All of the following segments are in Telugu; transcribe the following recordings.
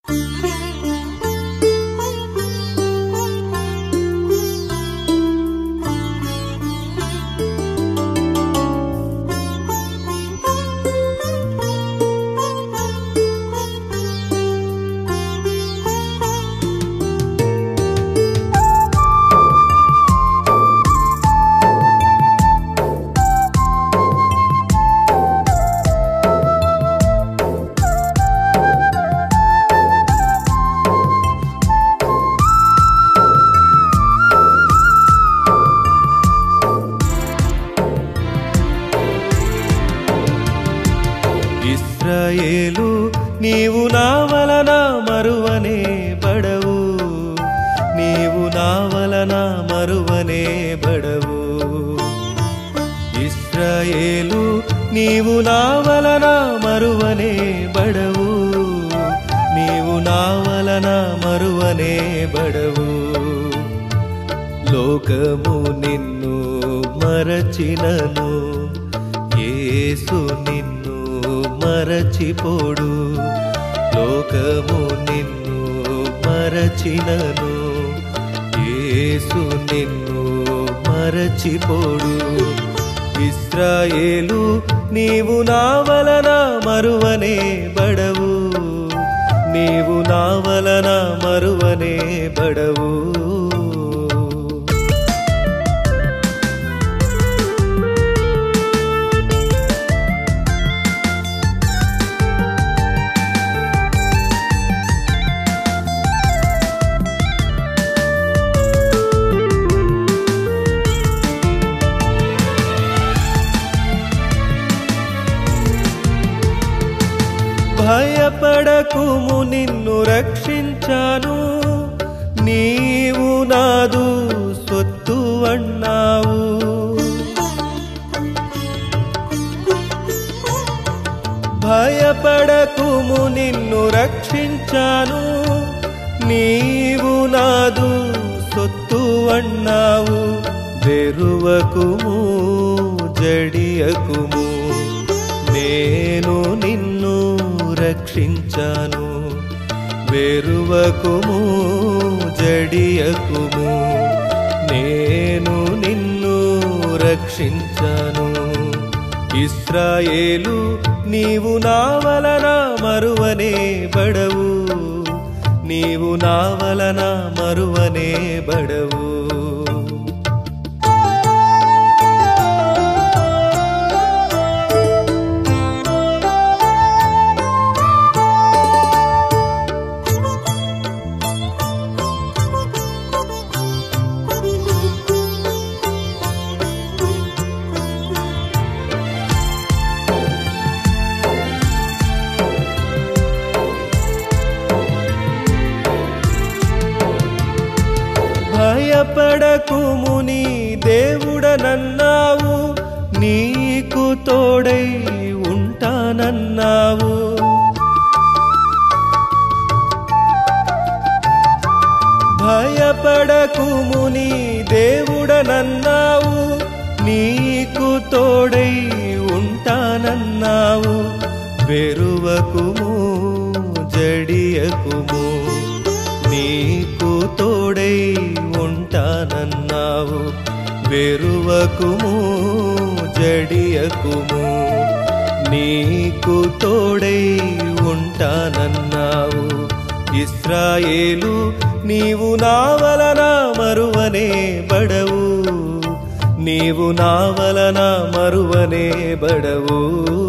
ఇస్రాయేలు నీవు నా వలన మరువనే బడవు నీవు నా వలన మరువనే బడవు ఇస్రాయేలు నీవు నా వలన మరువనే బడవు నీవు నా వలన మరువనే బడవు లోకము నిన్ను మరచినను యేసు నిన్ను మరచిపోడు లోకము నిన్ను మరచినను యేసు నిన్ను మరచిపోడు ఇస్రాయేలు నీవు నా వలన మరువనే బడవు నీవు నా వలన మరువనే బడవు భయపడకుము నిన్ను రక్షించాను నీవు నాదు సొత్తు అన్నావు భయపడకుము నిన్ను రక్షించాను నీవు నాదు సొత్తు అన్నావు వెరువకుము జడియకుము నేను నిన్ను రక్షించాను వెరువకుము జడియకుము నేను నిన్ను రక్షించాను ఇస్రాయేలు నీవు నా వలన మరువనే బడవు నీవు నా వలన మరువనే బడవు భయపడకుము నీ దేవుడనన్నావు నీకు తోడై ఉంటానన్నావు భయపడకుము నీ దేవుడనన్నావు నీకు తోడై ఉంటానన్నావు వెరువకుము జడియకుము నీకు తోడై ఉంటానన్నావు వెరువకుము జడియకుము నీకు తోడై ఉంటానన్నావు ఇస్రాయేలు నీవు నా వలన మరువనే బడవు నీవు నా వలన మరువనే బడవు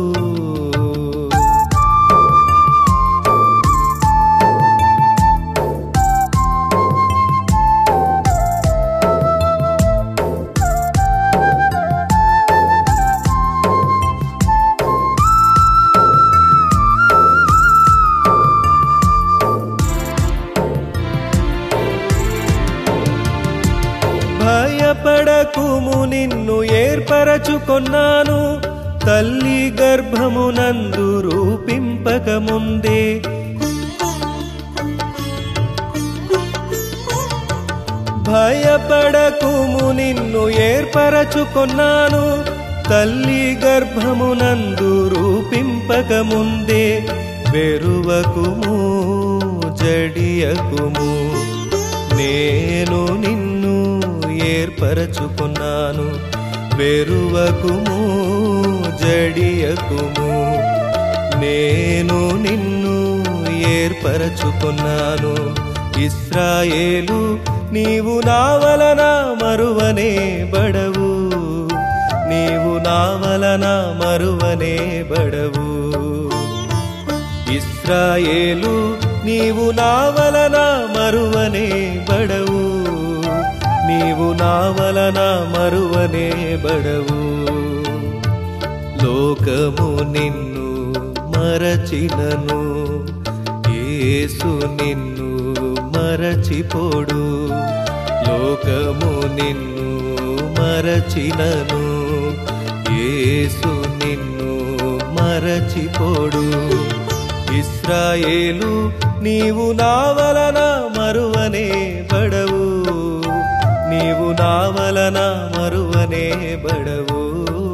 భయపడకుము నిన్ను ఏర్పరచుకొన్నాను తల్లి గర్భమునందు రూపింపక ముందే భయపడకుము నిన్ను ఏర్పరచుకొన్నాను తల్లి గర్భమునందు రూపింపక ముందే వెరువకుము జడియకుము నేను నిన్ను ఏర్పరచుకున్నాను వెరువకుము జడియకుము నేను నిన్ను ఏర్పరచుకున్నాను ఇస్రాయేలు నీవు నా వలన మరువనే బడవు నీవు నా వలన మరువనే బడవు ఇస్రాయేలు నీవు నా వలన మరువనే బడవు నీవు నా వలన మరువనే బడవు లోకము నిన్ను మరచినను యేసు నిన్ను మరచిపోడు లోకము నిన్ను మరచినను యేసు నిన్ను మరచిపోడు ఇస్రాయేలు నీవు నా వలన మరువనే బడవు నీవు నా వలన మరువనే బడవు